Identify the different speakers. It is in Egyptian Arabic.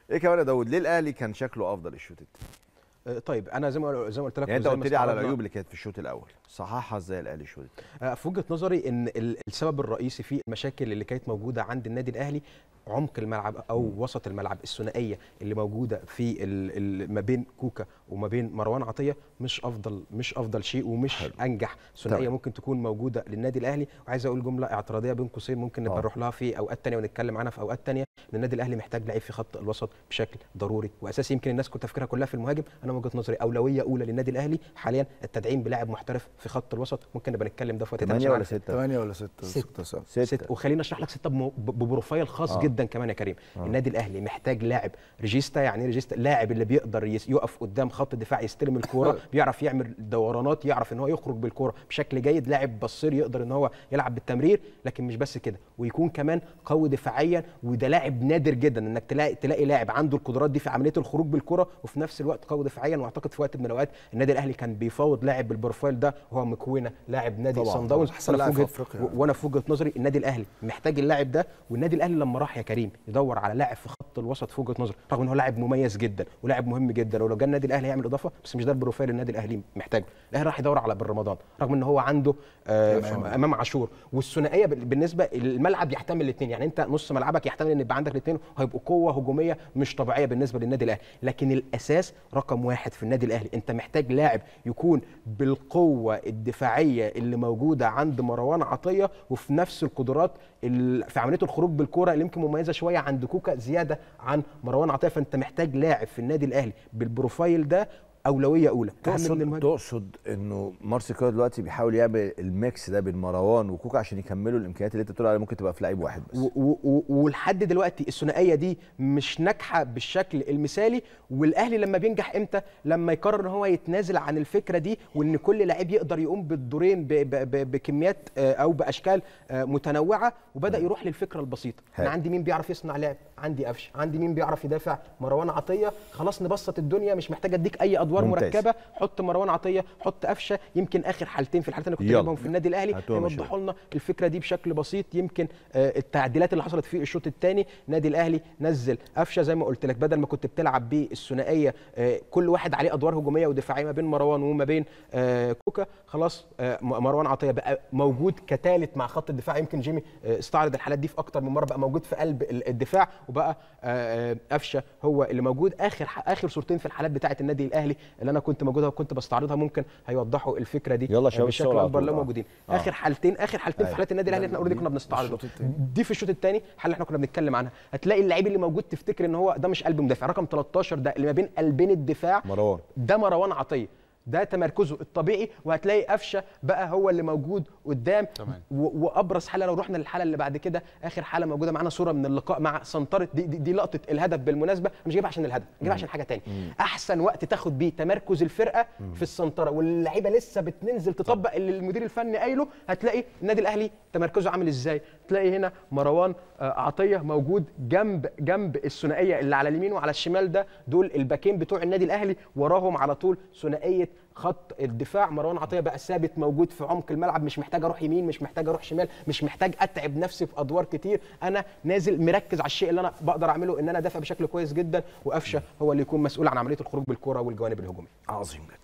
Speaker 1: ايه كمان يا داوود ليه الاهلي كان شكله افضل الشوط الثاني
Speaker 2: آه، طيب انا زي ما زي ما قلت لك
Speaker 1: يعني انت
Speaker 2: وزي ما
Speaker 1: قلت لي على
Speaker 2: استعرضنا-
Speaker 1: العيوب اللي كانت في الشوط الاول صححها ازاي الاهلي الشوط الثاني
Speaker 2: آه، في وجهه نظري ان ال- السبب الرئيسي في المشاكل اللي كانت موجوده عند النادي الاهلي عمق الملعب او وسط الملعب الثنائيه اللي موجوده في ال- ال- ما بين كوكا وما بين مروان عطيه مش افضل مش افضل شيء ومش
Speaker 1: حلو.
Speaker 2: انجح ثنائيه
Speaker 1: تمام.
Speaker 2: ممكن تكون موجوده للنادي الاهلي وعايز اقول جمله اعتراضيه بين قوسين ممكن نبقى
Speaker 1: آه.
Speaker 2: نروح لها في اوقات تانية ونتكلم عنها في اوقات تانية ان النادي الاهلي محتاج لعيب في خط الوسط بشكل ضروري واساسي يمكن الناس كنت تفكيرها كلها في المهاجم انا من وجهه نظري اولويه اولى للنادي الاهلي حاليا التدعيم بلاعب محترف في خط الوسط ممكن نبقى نتكلم ده في وقت تاني
Speaker 1: 8
Speaker 2: عشان
Speaker 1: ولا
Speaker 2: عارف
Speaker 1: 6
Speaker 3: 8 ولا 6
Speaker 2: ستة.
Speaker 3: 6 7
Speaker 2: ست
Speaker 1: ستة
Speaker 2: وخلينا اشرح لك سته بم- ب- ببروفايل خاص
Speaker 1: آه.
Speaker 2: آه. جدا كمان يا كريم آه. النادي الاهلي محتاج لاعب ريجيستا يعني ايه ريجيستا لاعب اللي بيقدر يس- يقف قدام خط الدفاع يستلم الكوره بيعرف يعمل دورانات يعرف ان هو يخرج بالكوره بشكل جيد لاعب بصير يقدر ان هو يلعب بالتمرير لكن مش بس كده ويكون كمان قوي دفاعيا وده لاعب نادر جدا انك تلاقي تلاقي لاعب عنده القدرات دي في عمليه الخروج بالكره وفي نفس الوقت قوي دفاعيا واعتقد في وقت من الاوقات النادي الاهلي كان بيفاوض لاعب بالبروفايل ده هو مكونه لاعب نادي
Speaker 3: طبعاً،
Speaker 2: صن داونز
Speaker 3: طبعاً. أحسن
Speaker 2: وأنا
Speaker 3: لاعب
Speaker 2: في
Speaker 3: في
Speaker 2: وجهة-
Speaker 3: أفريقيا.
Speaker 2: و- وانا في وجهه نظري النادي الاهلي محتاج اللاعب ده والنادي الاهلي لما راح يا كريم يدور على لاعب في خط الوسط في وجهه نظري رغم ان هو لاعب مميز جدا ولاعب مهم جدا ولو جه النادي الاهلي يعمل اضافه بس مش ده البروفايل النادي الاهلي محتاجه الاهلي راح يدور على بن رمضان رغم ان هو عنده آه
Speaker 3: إمام.
Speaker 2: امام عاشور والثنائيه بال- بالنسبه الملعب يحتمل الاثنين يعني انت نص ملعبك يحتمل ان يبقى عندك الاثنين وهيبقوا قوه هجوميه مش طبيعيه بالنسبه للنادي الاهلي لكن الاساس رقم واحد في النادي الاهلي انت محتاج لاعب يكون بالقوه الدفاعيه اللي موجوده عند مروان عطيه وفي نفس القدرات ال- في عمليه الخروج بالكوره اللي يمكن مميزه شويه عند كوكا زياده عن مروان عطيه فانت محتاج لاعب في النادي الاهلي بالبروفايل ده اولويه اولى أهم من
Speaker 1: تقصد
Speaker 2: المهاجم.
Speaker 1: تقصد انه مارسي كولر دلوقتي بيحاول يعمل الميكس ده بين مروان وكوكا عشان يكملوا الامكانيات اللي انت بتقول عليها ممكن تبقى في لعيب واحد بس
Speaker 2: و- و- و- ولحد دلوقتي الثنائيه دي مش ناجحه بالشكل المثالي والاهلي لما بينجح امتى لما يقرر ان هو يتنازل عن الفكره دي وان كل لعيب يقدر يقوم بالدورين ب- ب- ب- بكميات آه، او باشكال آه، متنوعه وبدا يروح للفكره البسيطه
Speaker 1: حلو.
Speaker 2: انا عندي مين بيعرف يصنع لعب عندي قفشه عندي مين بيعرف يدافع مروان عطيه خلاص نبسط الدنيا مش محتاج اديك اي ادوار
Speaker 1: ممتاز.
Speaker 2: مركبه حط مروان عطيه حط قفشه يمكن اخر حالتين في الحالتين اللي كنت
Speaker 1: يلا.
Speaker 2: جايبهم في النادي الاهلي
Speaker 1: هاتوهم يا
Speaker 2: يوضحوا لنا الفكره دي بشكل بسيط يمكن آه، التعديلات اللي حصلت في الشوط الثاني نادي الاهلي نزل قفشه زي ما قلت لك بدل ما كنت بتلعب بالثنائيه آه، كل واحد عليه ادوار هجوميه ودفاعيه ما بين مروان وما بين آه، كوكا خلاص آه، م- مروان عطيه بقى موجود كثالث مع خط الدفاع يمكن جيمي آه، استعرض الحالات دي في اكتر من مره بقى موجود في قلب ال- الدفاع وبقى آه، آه، قفشه هو اللي موجود اخر ح- اخر صورتين في الحالات بتاعه النادي الاهلي اللي انا كنت موجودها وكنت بستعرضها ممكن هيوضحوا الفكره دي
Speaker 1: يلا
Speaker 2: آه،
Speaker 1: شباب
Speaker 2: بشكل
Speaker 1: الشغل على
Speaker 2: اكبر
Speaker 1: طول.
Speaker 2: لو
Speaker 1: آه.
Speaker 2: موجودين
Speaker 1: آه.
Speaker 2: اخر حالتين اخر حالتين في
Speaker 1: أيوة.
Speaker 2: حالات النادي الاهلي احنا اوريدي كنا بنستعرضه دي في الشوط الثاني حل احنا كنا بنتكلم عنها هتلاقي اللعيب اللي موجود تفتكر ان هو ده مش قلب مدافع رقم 13 ده اللي ما بين قلبين الدفاع
Speaker 1: مروان
Speaker 2: ده مروان عطيه ده تمركزه الطبيعي وهتلاقي قفشه بقى هو اللي موجود قدام
Speaker 4: تمام.
Speaker 2: و- وابرز حاله لو رحنا للحاله اللي بعد كده اخر حاله موجوده معانا صوره من اللقاء مع سنطره دي, دي, دي لقطه الهدف بالمناسبه مش جايبها عشان الهدف جايبها عشان حاجه تاني احسن وقت تاخد بيه تمركز الفرقه في السنطره واللعيبه لسه بتنزل تطبق اللي المدير الفني قايله هتلاقي النادي الاهلي تمركزه عامل ازاي تلاقي هنا مروان آه، عطيه موجود جنب جنب الثنائيه اللي على اليمين وعلى الشمال ده دول الباكين بتوع النادي الاهلي وراهم على طول ثنائيه خط الدفاع مروان عطيه بقى ثابت موجود في عمق الملعب مش محتاج اروح يمين مش محتاج اروح شمال مش محتاج اتعب نفسي في ادوار كتير انا نازل مركز على الشيء اللي انا بقدر اعمله ان انا ادافع بشكل كويس جدا وقفشه هو اللي يكون مسؤول عن عمليه الخروج بالكره والجوانب الهجوميه
Speaker 1: عظيم جدا